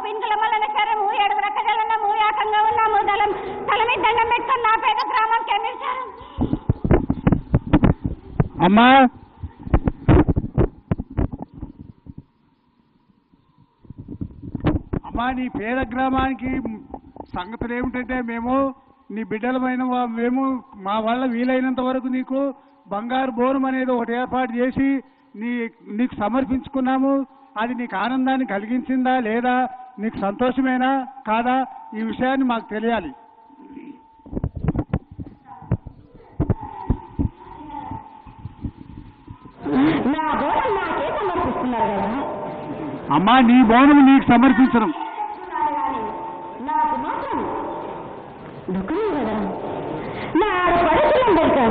పింకుల మల్లన శరము ఏడుగు రక్కజలన్న మూయాకంగా ఉన్నాము దళం తల మీద దండం పెట్టుకుని నా పేద గ్రామం కెమిర్చారు అమ్మా అమ్మా నీ పేద గ్రామానికి సంగతులు ఏమిటంటే మేము నీ బిడ్డలమైన వా- మేము మా వల్ల వీలైనంత వరకు నీకు బంగారు బోనం అనేది ఒకటి ఏర్పాటు చేసి నీ నీకు సమర్పించుకున్నాము అది నీకు ఆనందాన్ని కలిగించిందా లేదా నీకు సంతోషమేనా కాదా ఈ విషయాన్ని మాకు తెలియాలి నా బోధం నాకే సమర్పిస్తున్నారు కదా అమ్మా నీ బోనం నీకు సమర్పించడం నాకు మాత్రం దుఃఖమే కదా నా ఆడపడుతులందరికీ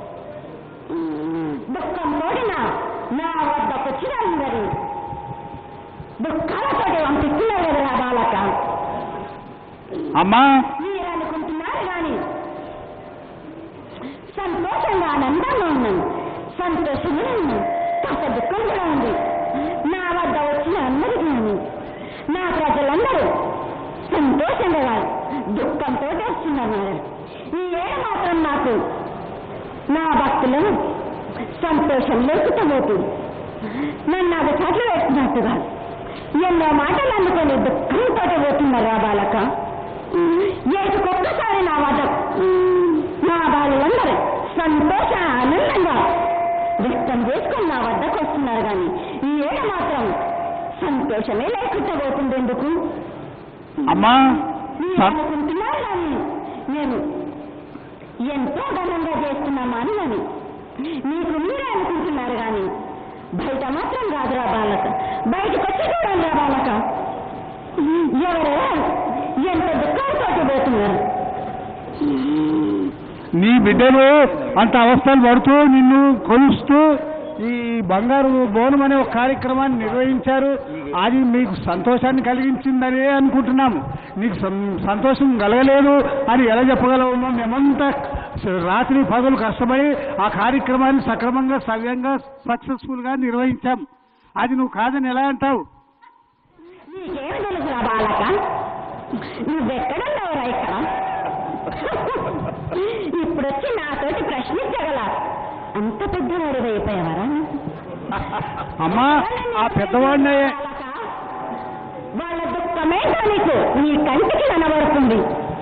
దుఃఖం తోడిన నా వద్దకు వచ్చిన అందరూ దుఃఖాలతోటి పంపిస్తున్నారు కదా నా బాలక అమ్మా మీరు అనుకుంటున్నారు కానీ సంతోషంగా ఆనందంగా ఉన్నాను సంతోషంగా ఉన్నాను కాస్త దుఃఖం కూడా ఉంది నా వద్ద వచ్చిన అందరూ కానీ నా ప్రజలందరూ సంతోషంగా కాదు దుఃఖంతో వస్తున్నారు ఈ ఏడు మాత్రం నాకు నా భక్తులను సంతోషం లేకుండా పోతుంది నన్ను అది చట్లు వేస్తున్నట్టుగా ఎన్నో మాటలు అందుకొని దుఃఖంతో పోతున్నారు ఆ బాలక ఏడుకొక్కసారి నా వద్ద నా బాలులందరూ సంతోష ఆనందంగా వ్యక్తం చేసుకొని నా వద్దకు వస్తున్నారు కానీ ఈ ఏడు మాత్రం సంతోషమే లేకుండా పోతుంది ఎందుకు అమ్మా మీరు స- అనుకుంటున్నారు కానీ నేను ఎంతో ఘనంగా చేస్తున్నామా అని అని మీకు మీరే అనుకుంటున్నారు కానీ బయట మాత్రం రాదురా బాలక బయటకు వచ్చి చూడండి రా బాలక ఎవరు ఎంత దుఃఖంతో పోతున్నారు నీ బిడ్డలు అంత అవస్థలు పడుతూ నిన్ను కొలుస్తూ ఈ బంగారు బోనం అనే ఒక కార్యక్రమాన్ని నిర్వహించారు అది మీకు సంతోషాన్ని కలిగించిందనే అనుకుంటున్నాము నీకు సం- సంతోషం కలగలేదు అని ఎలా చెప్పగలవు మేమంతా రాత్రి పగలు కష్టపడి ఆ కార్యక్రమాన్ని సక్రమంగా సవ్యంగా సక్సెస్ఫుల్గా నిర్వహించాం అది నువ్వు కాదని ఎలా అంటావు నీకేమి తెలుసురా బాలక నువ్వెక్కడున్నావురా ఇక్కడ ఇప్పుడు వచ్చి నాతోటి ప్రశ్నించగల అంత పెద్దవాడు అయిపోయావరా అమ్మా ఆ పెద్దవాడినే బాలక, వాళ్ళ దుఃఖమేంటో నీకు నీ కంటికి కనబడుతుంది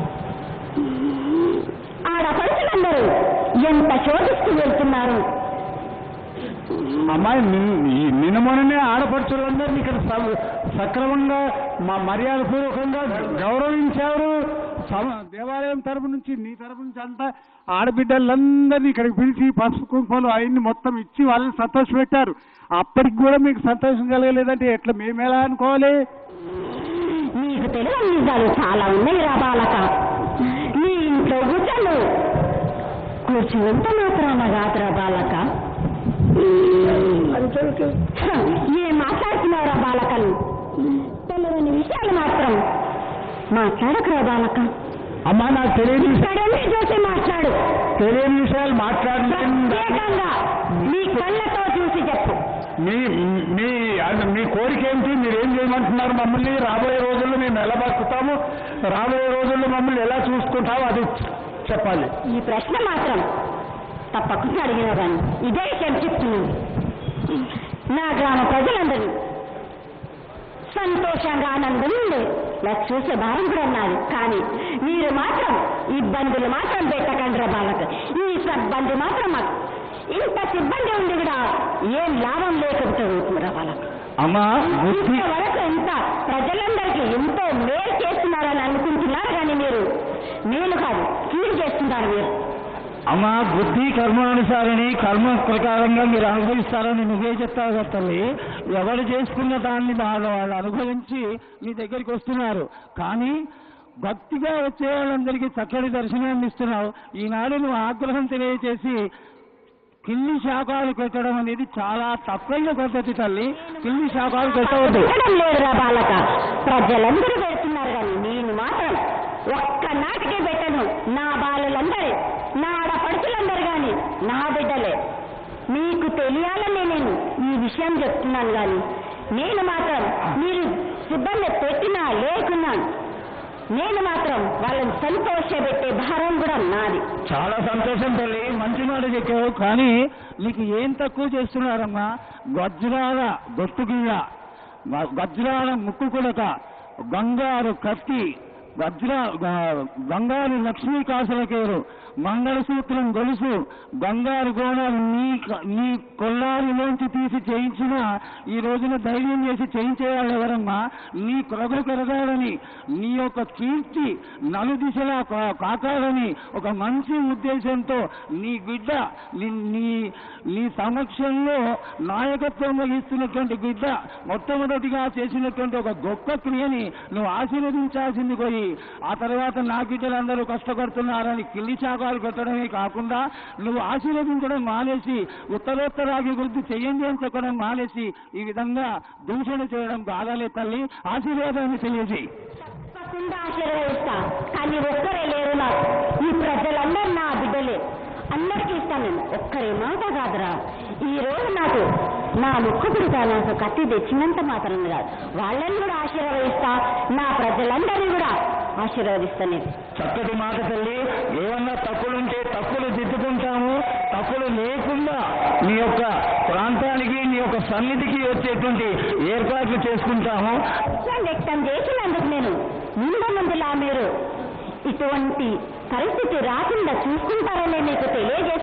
ఆడపడుచులందరూ ఎంత శోధిస్తూ వెళ్తున్నారు అమ్మాయి నిన్న మొన్ననే ఆడపడుచులందరినీ ఇక్కడ స- సక్రమంగా మా మర్యాద పూర్వకంగా గౌరవించారు సమ- దేవాలయం తరపు నుంచి నీ తరపు నుంచి అంతా ఆడబిడ్డలందరినీ ఇక్కడికి పిలిచి పసుపు కుంకుమలు అవన్నీ మొత్తం ఇచ్చి వాళ్ళని సంతోషపెట్టారు అప్పటికి కూడా మీకు సంతోషం కలగలేదంటే ఎట్లా మేము ఎలా అనుకోవాలి నీకు తెలియని నిజాలు చాలా ఉన్నాయి రా బాలక నీ ఇంట్లో కూర్చోను కూర్చున్నంత మాత్రాన కాదురా బాలక హ, ఏం మాట్లాడుతున్నావురా బాలకలు తెలియని విషయాలు మాత్రం మాట్లాడకురా బాలక అమ్మా నాకు తెలియని విషయం- ఇక్కడన్నీ చూసి మాట్లాడు తెలియని విషయాలు మాట్లాడలేదు ప్రత్యేకంగా నీ కళ్ళతో చూసి చెప్పు మీ మీ అది మీ కోరిక ఏంటి మీరు ఏం చేయమంటున్నారు మమ్మల్ని రాబోయే రోజుల్లో మేము ఎలా బతుకుతాము రాబోయే రోజుల్లో మమ్మల్ని ఎలా చూసుకుంటాము అది చెప్పాలి ఈ ప్రశ్న మాత్రం తప్పకుండా అడిగినా కానీ ఇదే విషయం చెప్తున్నాను నా గ్రామ ప్రజలందరూ సంతోషంగా ఆనందం ఉంది నాకు చూసే భారం కూడా ఉన్నది కానీ మీరు మాత్రం ఇబ్బందులు మాత్రం పెట్టకండి రా బాలకు ఈ సిబ్బంది మాత్రం మాకు ఇంత సిబ్బంది ఉంది కూడా ఏం లాభం లేకపోతుంది రా వాళ్ళకు అమ్మా ఇంతవరకు ఎంత ప్రజలందరికీ ఎంతో మేలు చేస్తున్నారని అనుకుంటున్నారు కానీ మీరు మేలు కాదు కీడు చేస్తున్నారు మీరు అమ్మ బుద్ధి కర్మానుసారిని కర్మ ప్రకారంగా మీరు అనుభవిస్తారని నువ్వే చెప్తావు కదా తల్లి ఎవరు చేసుకున్న దాన్ని వాళ్ళు వాళ్ళు అనుభవించి మీ దగ్గరికి వస్తున్నారు కానీ భక్తిగా వచ్చే వాళ్ళందరికీ చక్కటి దర్శనాన్ని ఇస్తున్నావు ఈనాడు నువ్వు ఆగ్రహం తెలియచేసి కిల్లి శాఖలు పెట్టడం అనేది చాలా తప్పైన పద్ధతి తల్లి కిల్లి శాఖలు పెట్టవద్దు పెట్టడం లేదురా బాలక ప్రజలందరూ పెడుతున్నారు కానీ నేను మాత్రం ఒక్క నాటికే పెట్టను నా బాలులందరూ నా ఆడపడుచులందరూ కానీ నా బిడ్డలే మీకు తెలియాలని నేను ఈ విషయం చెప్తున్నాను కానీ నేను మాత్రం మీరు సిబ్బంది పెట్టినా లేకున్నా నేను మాత్రం వాళ్ళని సంతోషపెట్టే భారం కూడా నాది చాలా సంతోషం తల్లి మంచి మాట చెప్పావు కానీ నీకు ఏం తక్కువ చేస్తున్నారమ్మా వజ్రాల గొట్టుగిళ్ళ వ- వజ్రాల ముక్కు కొడక బంగారు కత్తి వజ్ర గ- బంగారు లక్ష్మీ కాసులకేరు మంగళసూత్రం గొలుసు బంగారు గోణాలు నీ క- నీ కొల్లారిలోంచి తీసి చేయించిన ఈ రోజున ధైర్యం చేసి చేయించేవాళ్ళు ఎవరమ్మా నీ కొరగలు పెరగాలని నీ యొక్క కీర్తి నలుదిశలా కా- కాకాలని ఒక మంచి ఉద్దేశంతో నీ బిడ్డ నీ నీ- నీ సమక్షంలో నాయకత్వం వహిస్తున్నటువంటి బిడ్డ మొట్టమొదటిగా చేసినటువంటి ఒక గొప్ప క్రియని నువ్వు ఆశీర్వదించాల్సింది పోయి ఆ తర్వాత నా బిడ్డలందరూ కష్టపడుతున్నారని కిల్లి చాకాలు పెట్టడమే కాకుండా నువ్వు ఆశీర్వదించడం మానేసి ఉత్తరోత్తరాభివృద్ధి చెయ్యండి అని చెప్పడం మానేసి ఈ విధంగా దూషణ చేయడం బాగాలే తల్లి ఆశీర్వాదాన్ని తెలియజేయి తప్పకుండా ఆశీర్వదిస్తా కానీ ఒక్కరే లేరు నాకు ఈ ప్రజలందరూ నా బిడ్డలే అందరికీ ఇస్తాను నేను ఒక్కరే మాట కాదురా ఈ రోజు నాకు నా ముక్కు పుడతా నాకు కత్తి తెచ్చినంత మాత్రం కాదు వాళ్ళని కూడా ఆశీర్వదిస్తా నా ప్రజలందరినీ కూడా ఆశీర్వదిస్తాను నేను చక్కటి మాట తల్లి ఏమన్నా తప్పులుంటే తప్పులు దిద్దుకుంటాము తప్పులు లేకుండా నీ యొక్క ప్రాంతానికి నీ యొక్క సన్నిధికి వచ్చేటువంటి ఏర్పాట్లు చేసుకుంటాము ఇష్టం వ్యక్తం చేసినందుకు నేను ముందు ముందులా మీరు ఇటువంటి పరిస్థితి రాకుండా చూసుకుంటారనే మీకు తెలియజేస్తాను